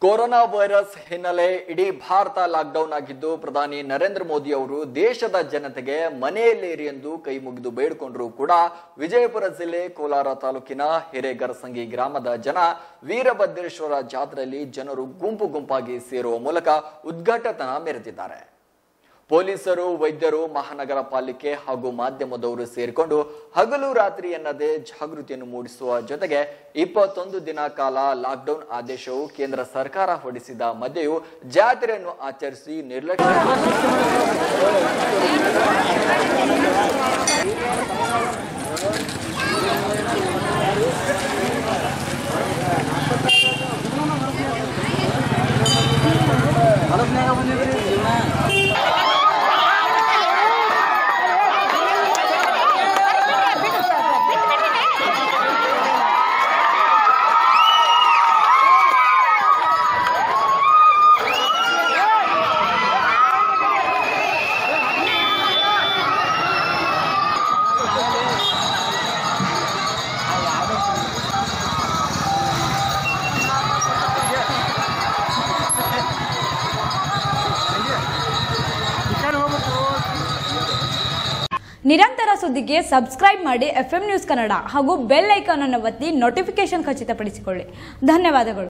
corona virus ಹಿನ್ನೆಲೆ ಇಡೀ Bharat lockdown ಆಗಿದ್ದು ಪ್ರಧಾನಿ ನರೇಂದ್ರ ಮೋದಿ ಅವರು ದೇಶದ ಜನತೆಗೆ ಮನೆಯಲ್ಲೇರಿ ಎಂದು ಕೈ ಮುಗಿದು ಬೇಡಿಕೊಂಡ್ರು ಕೂಡ ವಿಜಯಪುರ ಜಿಲ್ಲೆ ಕೋಲಾರ ತಾಲೂಕಿನ ಹಿರೇಗರಸಂಗಿ ಗ್ರಾಮದ ಜನ ವೀರಭದ್ರೇಶ್ವರ ಜಾತ್ರೆಯಲ್ಲಿ ಜನರು ಗುಂಪು ಗುಂಪಾಗಿ ಸೇರುವ ಮೂಲಕ ಉದ್ಘಾಟತನ ಮೆರೆದಿದ್ದಾರೆ ಪೊಲೀಸರು ವೈದ್ಯರು ಮಹಾನಗರ ಪಾಲಿಕೆ ಹಾಗೂ ಮಾಧ್ಯಮದವರು ಸೇರಿಕೊಂಡು ಹಗಲು ರಾತ್ರಿ ಎನ್ನದೇ ಜಾಗೃತಿಯನ್ನು ಮೂಡಿಸುವ ಜೊತೆಗೆ ಇಪ್ಪತ್ತೊಂದು ದಿನ ಕಾಲ ಲಾಕ್ಡೌನ್ ಆದೇಶವು ಕೇಂದ್ರ ಸರ್ಕಾರ ಹೊರಡಿಸಿದ ಮಧ್ಯೆಯೂ ಜಾತ್ರೆಯನ್ನು ಆಚರಿಸಿ ನಿರ್ಲಕ್ಷ್ಯ ನಿರಂತರ ಸುದ್ದಿಗೆ ಸಬ್ಸ್ಕ್ರೈಬ್ ಮಾಡಿ ಎಫ್ ನ್ಯೂಸ್ ಕನ್ನಡ ಹಾಗೂ ಬೆಲ್ ಐಕಾನ್ ಅನ್ನು ಒತ್ತಿ ನೋಟಿಫಿಕೇಶನ್ ಖಚಿತಪಡಿಸಿಕೊಳ್ಳಿ ಧನ್ಯವಾದಗಳು